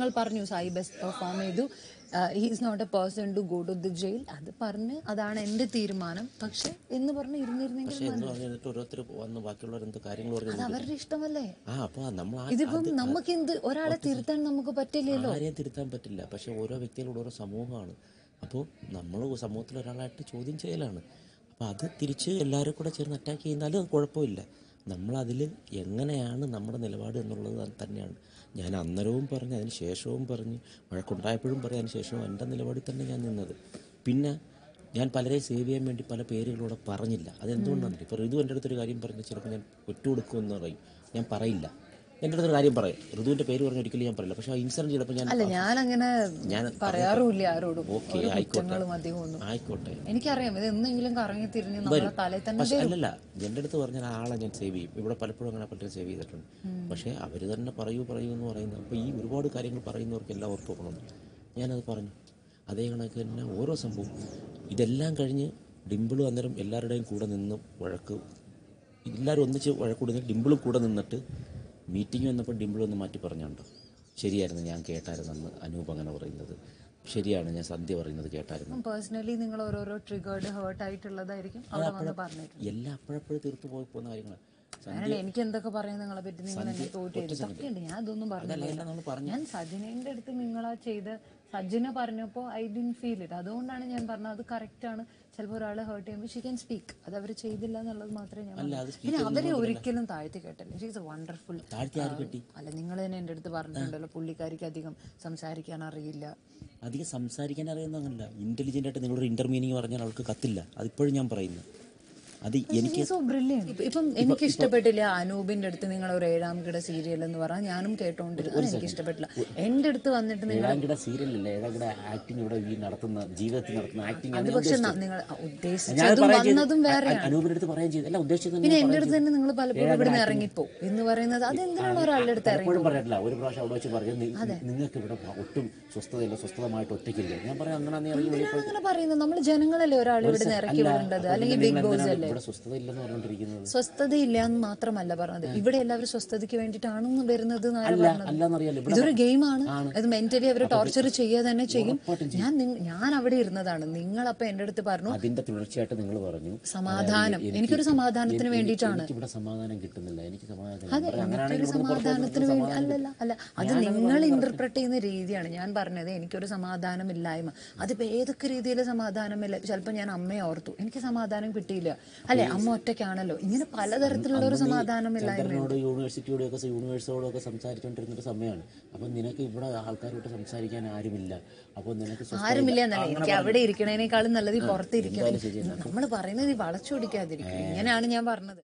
നിങ്ങൾ പറഞ്ഞു Sai best perform ചെയ്തു he's not a person to go to the jail അത് പറഞ്ഞ് അതാണ് എന്റെ തീരുമാനം പക്ഷെ എന്ന് പറഞ്ഞ് ഇരുന്നിരുന്നെങ്കിൽ പക്ഷെ എന്ന് പറഞ്ഞിട്ട് ഓരോരുത്തർ വന്ന് ബാക്കിയുള്ളവർ എന്ത് കാര്യങ്ങൾ പറഞ്ഞു അത് അവരുടെ ഇഷ്ടമല്ലേ ആ അപ്പോൾ നമ്മൾ ആ ഇതിപ്പം നമുക്ക് എന്ത് ഒരാളെ തിരുത്താൻ നമുക്ക് പറ്റില്ലല്ലോ ആരെയും തിരുത്താൻ പറ്റില്ല പക്ഷെ ഓരോ വ്യക്തികളോട് ഓരോ സമൂഹമാണ് അപ്പോൾ നമ്മൾ സമൂഹത്തിൽ ഒരാളായിട്ട് ചോദ്യം ചെയ്യലാണ് അപ്പോൾ അത് തിരിച്ച് എല്ലാവരും കൂടെ ചേർന്ന് അറ്റാക്ക് ചെയ്യുന്നാലും അത് കുഴപ്പമില്ല നമ്മളതിൽ എങ്ങനെയാണ് നമ്മുടെ നിലപാട് എന്നുള്ളത് അത് തന്നെയാണ് ഞാൻ അന്നേരവും പറഞ്ഞു അതിന് ശേഷവും പറഞ്ഞ് വഴക്കുണ്ടായപ്പോഴും പറഞ്ഞു അതിന് ശേഷവും എൻ്റെ നിലപാടിൽ തന്നെ ഞാൻ നിന്നത് പിന്നെ ഞാൻ പലരെയും സേവ് ചെയ്യാൻ വേണ്ടി പല പേരുകളോടെ പറഞ്ഞില്ല അതെന്തുകൊണ്ടാണ് ഇപ്പോൾ ഋതു എൻ്റെ അടുത്തൊരു കാര്യം പറഞ്ഞ് ചിലപ്പോൾ ഞാൻ ഒറ്റുകൊടുക്കുമെന്ന് പറയും ഞാൻ പറയില്ല എൻ്റെ അടുത്തൊരു കാര്യം പറയാം ഋതുവിൻ്റെ പേര് പറഞ്ഞ് ഒരിക്കലും ഞാൻ പറയില്ല പക്ഷേ ആ ഇൻസിഡൻറ്റ് ചിലപ്പോൾ ഞാൻ അല്ല ഞാൻ അങ്ങനെ ഞാൻ പറയാറുമില്ല ആരോടും ഓക്കെ ഓരോ ആയിക്കോട്ടെ കുറ്റങ്ങളും അധികം ഒന്നും ആയിക്കോട്ടെ എനിക്കറിയാം ഇത് എന്തെങ്കിലും കറങ്ങി തിരിഞ്ഞ് നമ്മളെ തലയിൽ തന്നെ പക്ഷെ അല്ലല്ല എൻ്റെ അടുത്ത് പറഞ്ഞാൽ ആ ആളെ ഞാൻ സേവ് ചെയ്യും ഇവിടെ പലപ്പോഴും അങ്ങനെ പലരും സേവ് ചെയ്തിട്ടുണ്ട് പക്ഷേ അവർ തന്നെ പറയൂ പറയൂ എന്ന് പറയുന്നത് അപ്പോൾ ഈ ഒരുപാട് കാര്യങ്ങൾ പറയുന്നവർക്ക് എല്ലാം ഓർത്ത് വെക്കണമെന്ന് ഞാനത് പറഞ്ഞു അതേ കണക്ക് തന്നെ ഓരോ സംഭവം ഇതെല്ലാം കഴിഞ്ഞ് ഡിമ്പിളും അന്നേരം എല്ലാവരുടെയും കൂടെ നിന്ന് വഴക്ക് എല്ലാവരും ഒന്നിച്ച് വഴക്കൂടുന്ന ഡിമ്പിളും കൂടെ നിന്നിട്ട് മീറ്റിംഗ് വന്നപ്പോൾ ഡിമ്പിൾ ഒന്ന് മാറ്റി പറഞ്ഞുണ്ടോ ശരിയായിരുന്നു ഞാൻ കേട്ടായിരുന്നെന്ന് അനൂപ് അങ്ങനെ പറയുന്നത് ശരിയാണ് ഞാൻ സന്ധ്യ പറയുന്നത് കേട്ടായിരുന്നു പേഴ്സണലി നിങ്ങൾ ഓരോരോ ട്രിഗേർഡ് ഹേർട്ട് ആയിട്ടുള്ളതായിരിക്കും അവിടെ വന്ന് പറഞ്ഞിട്ടുണ്ട് എല്ലാം അപ്പോഴപ്പോഴും തീർത്തു പോയി പോകുന്ന കാര്യങ്ങളാണ് അങ്ങനെ എനിക്ക് എന്തൊക്കെ പറയാൻ നിങ്ങളെ പറ്റി നിങ്ങൾ എന്നെ തോറ്റ് ചെയ്തു സത്യമുണ്ട് ഞാൻ അതൊന്നും പറഞ്ഞില്ല എല്ലാം നമ്മൾ പറഞ്ഞു ഞാൻ സജിനേന്റെ അടുത്ത് നിങ്ങളാ ചെയ്ത് സജിന പറഞ്ഞപ്പോൾ ഐ ഡിൻ ഫീൽ ഇറ്റ് അതുകൊണ്ടാണ് ഞാൻ പറഞ്ഞത് അത് കറക്റ്റ് ആണ് ചിലപ്പോൾ ഒരാളെ ഹേർട്ട് ചെയ്യുമ്പോൾ ഷീ ക്യാൻ സ്പീക്ക് അത് അവർ ചെയ്തില്ല എന്നുള്ളത് മാത്രമേ ഞാൻ അല്ല, പറഞ്ഞു. അത് speak പിന്നെ അവരെ ഒരിക്കലും താഴ്ത്തി കേട്ടില്ല ഷീ ഇസ് വണ്ടർഫുൾ താഴ്ത്തി ആര് കെട്ടി അല്ല നിങ്ങൾ തന്നെ എൻ്റെ അടുത്ത് പറഞ്ഞിട്ടുണ്ടല്ലോ പുള്ളിക്കാരിക്ക് അധികം സംസാരിക്കാൻ അറിയില്ല അധികം സംസാരിക്കാൻ അറിയുന്നതല്ല ഇന്റലിജന്റ് ആയിട്ട് നിങ്ങളൊരു ഇന്റർമീനിങ് പറഞ്ഞാൽ അവൾക്ക് കത്തില്ല അതിപ്പോഴും ഞാൻ പറയുന്നു അത് എനിക്ക് സോ ബ്രില്യൻ ഇപ്പം എനിക്ക് ഇഷ്ടപ്പെട്ടില്ല അനൂപിന്റെ അടുത്ത് നിങ്ങൾ ഒരു ഏഴാം കിട സീരിയൽ എന്ന് പറഞ്ഞാൽ ഞാനും കേട്ടോണ്ടിരുന്നു അത് എനിക്ക് ഇഷ്ടപ്പെട്ടില്ല എന്റെ അടുത്ത് വന്നിട്ട് നിങ്ങൾ ഏഴാംകിട സീരിയലല്ല ഏഴാംകിട ആക്ടിങ് ഇവിടെ ഈ നടത്തുന്ന ജീവിതത്തിൽ നടത്തുന്ന ആക്ടിങ് അത് പക്ഷെ ന- നിങ്ങൾ ഉദ്ദേശിച്ചതും വന്നതും വേറെയാണ് അനൂപിന്റെ അടുത്ത് പറയുകയും ചെയ്തു അല്ല ഉദ്ദേശിച്ചത് പിന്നെ എന്റെ അടുത്ത് തന്നെ നിങ്ങൾ പലപ്പോഴും ഇവിടെ നിന്ന് ഇറങ്ങിപ്പോ എന്ന് പറയുന്നത് അതെന്തിനാണ് ഒരാളുടെ അടുത്ത് ഇറങ്ങി എപ്പോഴും പറയാറില്ല ഒരു പ്രാവശ്യം അവിടെ വെച്ച് പറഞ്ഞു "നി- നിങ്ങൾക്ക് ഇവിടെ ഒട്ടും സ്വസ്ഥതയില്ല സ്വസ്ഥതമായിട്ട് ഒറ്റയ്ക്കില്ല ഞാൻ പറയാം അങ്ങനെ നീ ഇറങ്ങി വെളിയിൽ പോയി അങ്ങനെ പറയുന്നത് നമ്മൾ ജനങ്ങളല്ലേ ഒരാൾ ഇവിടെ നിന്ന് ഇറക്കി വിടേണ്ടത് അല്ലെങ്കിൽ ബിഗ് ബോസ് അല്ലേ ഇവിടെ സ്വസ്ഥതയില്ലെന്ന് പറഞ്ഞുകൊണ്ടിരിക്കുന്നത് സ്വസ്ഥതയില്ല എന്ന് മാത്രമല്ല പറഞ്ഞത് ഇവിടെ എല്ലാവരും സ്വസ്ഥതയ്ക്ക് വേണ്ടിയിട്ടാണ് വരുന്നത് എന്നാണ് അല്ല പറഞ്ഞത് അല്ലാന്നറിയാലോ ഇവിടെ ഇതൊരു ഗെയിമാണ് അത് മെന്റലി അവർ ടോർച്ചർ ചെയ്യുക തന്നെ ചെയ്യും ഞാൻ നിങ്ങ- ഞാൻ അവിടെ ഇരുന്നതാണ് നിങ്ങൾ അപ്പൊ എന്റെ അടുത്ത് പറഞ്ഞു അതിന്റെ തുടർച്ചയായിട്ട് നിങ്ങൾ പറഞ്ഞു സമാധാനം എനിക്കൊരു സമാധാനത്തിന് വേണ്ടിയിട്ടാണ് എനിക്ക് ഇവിടെ സമാധാനം കിട്ടുന്നില്ല എനിക്ക് സമാധാനം അതെ ഞാൻ പറയാം, എനിക്കൊരു അങ്ങനെയാണെങ്കിൽ ഇവിടെ സമാധാനത്തിന് പുറത്ത് വേണ്ടി അല്ലല്ല അല്ല അത് നിങ്ങൾ ഇന്റർപ്രറ്റ് ചെയ്യുന്ന രീതിയാണ് ഞാൻ പറഞ്ഞത് എനിക്കൊരു സമാധാനമില്ലായ്മ അതിപ്പോ ഏതൊക്കെ രീതിയിൽ സമാധാനമില്ല ചിലപ്പോൾ ഞാൻ അമ്മയെ ഓർത്തു എനിക്ക് സമാധാനം കിട്ടിയില്ല അല്ലെ അമ്മ ഒറ്റയ്ക്കാണല്ലോ ഇങ്ങനെ പലതരത്തിലുള്ള ഒരു സമാധാനമില്ലായ്മ ചന്ദ്രനോട് യൂണിവേഴ്സിറ്റിയോടും ഒക്കെ യൂണിവേഴ്സിറ്റിയോടും ഒക്കെ സംസാരിച്ചുകൊണ്ടിരുന്നൊരു സമയമാണ് അപ്പം നിനക്ക് ഇവിടെ ആൾക്കാരോട്ട് സംസാരിക്കാൻ ആരുമില്ല അപ്പോൾ നിനക്ക് സ്വസ്ഥത- ആരുമില്ല എന്നല്ല എനിക്ക് അവിടെ ഇരിക്കണേനേക്കാളും നല്ലത് ഈ പുറത്തിരിക്കണം നമ്മൾ പറയുന്നത് ഈ വളച്ചൊടിക്കാതിരിക്കും ഇങ്ങനെയാണ് ഞാൻ പറഞ്ഞത്